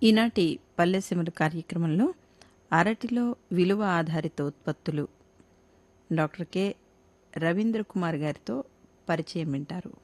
ఈనాటి పల్లెసీమలు కార్యక్రమంలో అరటిలో విలువ ఆధారిత ఉత్పత్తులు డాక్టర్ కె రవీంద్ర కుమార్ గారితో పరిచయం వింటారు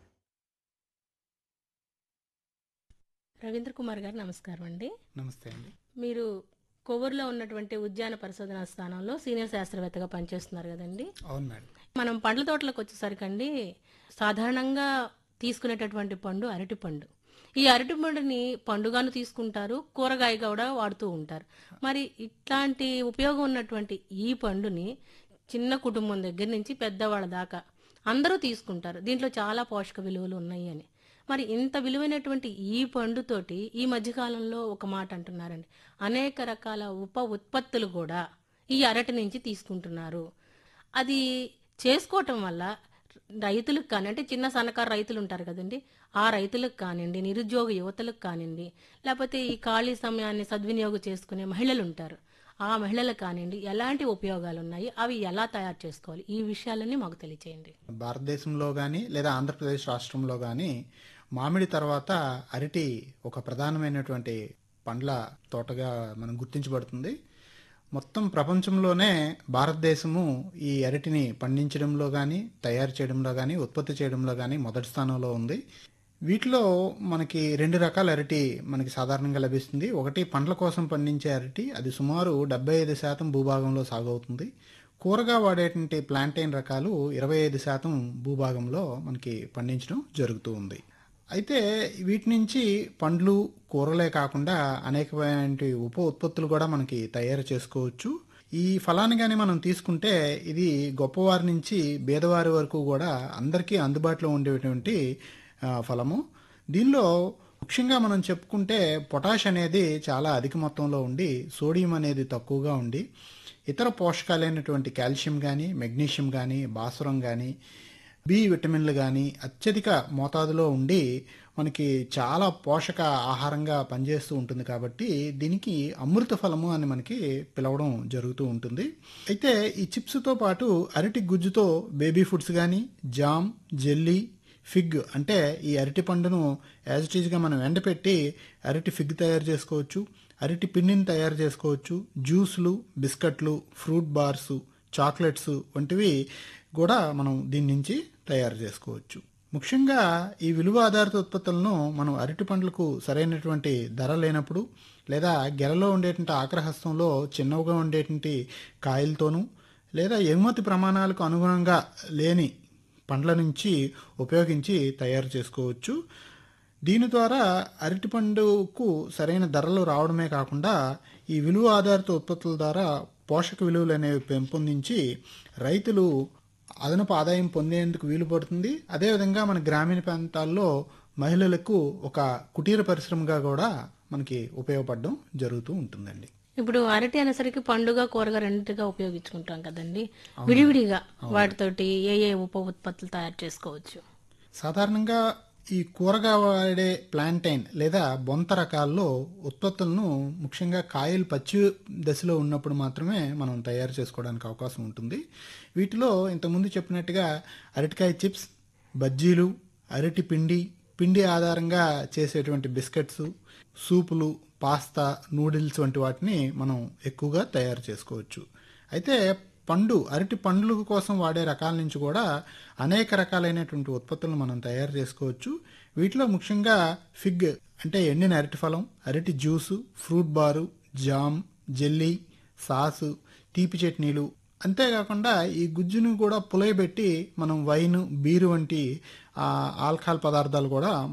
రవీంద్ర కుమార్ గారు నమస్కారం అండి నమస్తే అండి మీరు కొవ్వూరులో ఉన్నటువంటి ఉద్యాన పరిశోధనా స్థానంలో సీనియర్ శాస్త్రవేత్తగా పనిచేస్తున్నారు కదండి అవును మేడం మనం పండ్ల తోటలకు వచ్చేసరికండి సాధారణంగా తీసుకునేటటువంటి పండు అరటి పండు ఈ అరటి పండుని పండుగాను తీసుకుంటారు కూరగాయగా కూడా వాడుతూ ఉంటారు మరి ఇట్లాంటి ఉపయోగం ఉన్నటువంటి ఈ పండుని చిన్న కుటుంబం దగ్గర నుంచి పెద్దవాళ్ళ దాకా అందరూ తీసుకుంటారు దీంట్లో చాలా పోషక విలువలు ఉన్నాయి అని మరి ఇంత విలువైనటువంటి ఈ పండుతోటి ఈ మధ్యకాలంలో ఒక మాట అంటున్నారండి అనేక రకాల ఉప ఉత్పత్తులు కూడా ఈ అరటి నుంచి తీసుకుంటున్నారు అది చేసుకోవటం వల్ల రైతులకు కానీ అంటే చిన్న సన్నకారు రైతులు ఉంటారు కదండి ఆ రైతులకు కానివ్వండి నిరుద్యోగ యువతలకు కానివ్వండి లేకపోతే ఈ ఖాళీ సమయాన్ని సద్వినియోగం చేసుకునే మహిళలు ఉంటారు ఆ మహిళలకు కానివ్వండి ఎలాంటి ఉపయోగాలు ఉన్నాయి అవి ఎలా తయారు చేసుకోవాలి ఈ విషయాలన్నీ మాకు తెలియచేయండి భారతదేశంలో కానీ లేదా ఆంధ్రప్రదేశ్ రాష్ట్రంలో కానీ మామిడి తర్వాత అరటి ఒక ప్రధానమైనటువంటి పండ్ల తోటగా మనం గుర్తించబడుతుంది మొత్తం ప్రపంచంలోనే భారతదేశము ఈ అరటిని పండించడంలో కానీ తయారు చేయడంలో కానీ ఉత్పత్తి చేయడంలో కానీ మొదటి స్థానంలో ఉంది వీటిలో మనకి రెండు రకాల అరటి మనకి సాధారణంగా లభిస్తుంది ఒకటి పండ్ల కోసం పండించే అరటి అది సుమారు డెబ్బై ఐదు శాతం భూభాగంలో సాగవుతుంది కూరగా వాడేటువంటి ప్లాంటైన్ రకాలు ఇరవై ఐదు శాతం భూభాగంలో మనకి పండించడం జరుగుతూ ఉంది అయితే వీటి నుంచి పండ్లు కూరలే కాకుండా అనేకమైన ఉప ఉత్పత్తులు కూడా మనకి తయారు చేసుకోవచ్చు ఈ ఫలాన్ని కానీ మనం తీసుకుంటే ఇది గొప్పవారి నుంచి బీదవారి వరకు కూడా అందరికీ అందుబాటులో ఉండేటువంటి ఆ, ఫలము దీనిలో ముఖ్యంగా మనం చెప్పుకుంటే పొటాష్ అనేది చాలా అధిక మొత్తంలో ఉండి సోడియం అనేది తక్కువగా ఉండి ఇతర పోషకాలైనటువంటి కాల్షియం కానీ మెగ్నీషియం కానీ భాస్వరం కానీ బి విటమిన్లు కానీ అత్యధిక మోతాదులో ఉండి మనకి చాలా పోషక ఆహారంగా పనిచేస్తూ ఉంటుంది కాబట్టి దీనికి అమృత ఫలము అని మనకి పిలవడం జరుగుతూ ఉంటుంది అయితే ఈ చిప్స్తో పాటు అరటి గుజ్జుతో బేబీ ఫుడ్స్ కానీ జామ్ జెల్లీ ఫిగ్ అంటే ఈ అరటి పండును యాజ్ ఇట్ ఈజ్గా మనం ఎండపెట్టి అరటి ఫిగ్ తయారు చేసుకోవచ్చు అరటి పిండిని తయారు చేసుకోవచ్చు జ్యూస్లు బిస్కెట్లు ఫ్రూట్ బార్స్ చాక్లెట్స్ వంటివి కూడా మనం దీని నుంచి తయారు చేసుకోవచ్చు ముఖ్యంగా ఈ విలువ ఆధారిత ఉత్పత్తులను మనం అరటి పండ్లకు సరైనటువంటి ధర లేనప్పుడు లేదా గెలలో ఉండేటువంటి ఆగ్రహస్తంలో చిన్నవిగా ఉండేటువంటి కాయలతోనూ లేదా ఎగుమతి ప్రమాణాలకు అనుగుణంగా లేని పండ్ల నుంచి ఉపయోగించి తయారు చేసుకోవచ్చు దీని ద్వారా అరటిపండుకు సరైన ధరలు రావడమే కాకుండా ఈ విలువ ఆధారిత ఉత్పత్తుల ద్వారా పోషక విలువలు అనేవి పెంపొందించి రైతులు అదనపు ఆదాయం పొందేందుకు వీలు పడుతుంది అదేవిధంగా మన గ్రామీణ ప్రాంతాల్లో మహిళలకు ఒక కుటీర పరిశ్రమగా కూడా మనకి ఉపయోగపడడం జరుగుతూ ఉంటుందండి ఇప్పుడు అరటి అనేసరికి పండుగ కూరగా రెండింటిగా ఉపయోగించుకుంటాం కదండి విడివిడిగా వాటితోటి ఏ ఏ ఉప ఉత్పత్తులు తయారు చేసుకోవచ్చు సాధారణంగా ఈ కూరగా వాడే ప్లాంటైన్ లేదా బొంత రకాల్లో ఉత్పత్తులను ముఖ్యంగా కాయలు పచ్చి దశలో ఉన్నప్పుడు మాత్రమే మనం తయారు చేసుకోవడానికి అవకాశం ఉంటుంది వీటిలో ఇంతకుముందు చెప్పినట్టుగా అరటికాయ చిప్స్ బజ్జీలు అరటి పిండి పిండి ఆధారంగా చేసేటువంటి బిస్కెట్స్ సూపులు పాస్తా నూడిల్స్ వంటి వాటిని మనం ఎక్కువగా తయారు చేసుకోవచ్చు అయితే పండు అరటి పండ్ల కోసం వాడే రకాల నుంచి కూడా అనేక రకాలైనటువంటి ఉత్పత్తులను మనం తయారు చేసుకోవచ్చు వీటిలో ముఖ్యంగా ఫిగ్ అంటే ఎండిన అరటి ఫలం అరటి juice fruit bar jam jelly sauce తీపి చట్నీలు అంతేకాకుండా ఈ గుజ్జును కూడా పులయబెట్టి మనం వైన్ బీరు వంటి ఆ, ఆల్కహాల్ పదార్థాలు కూడా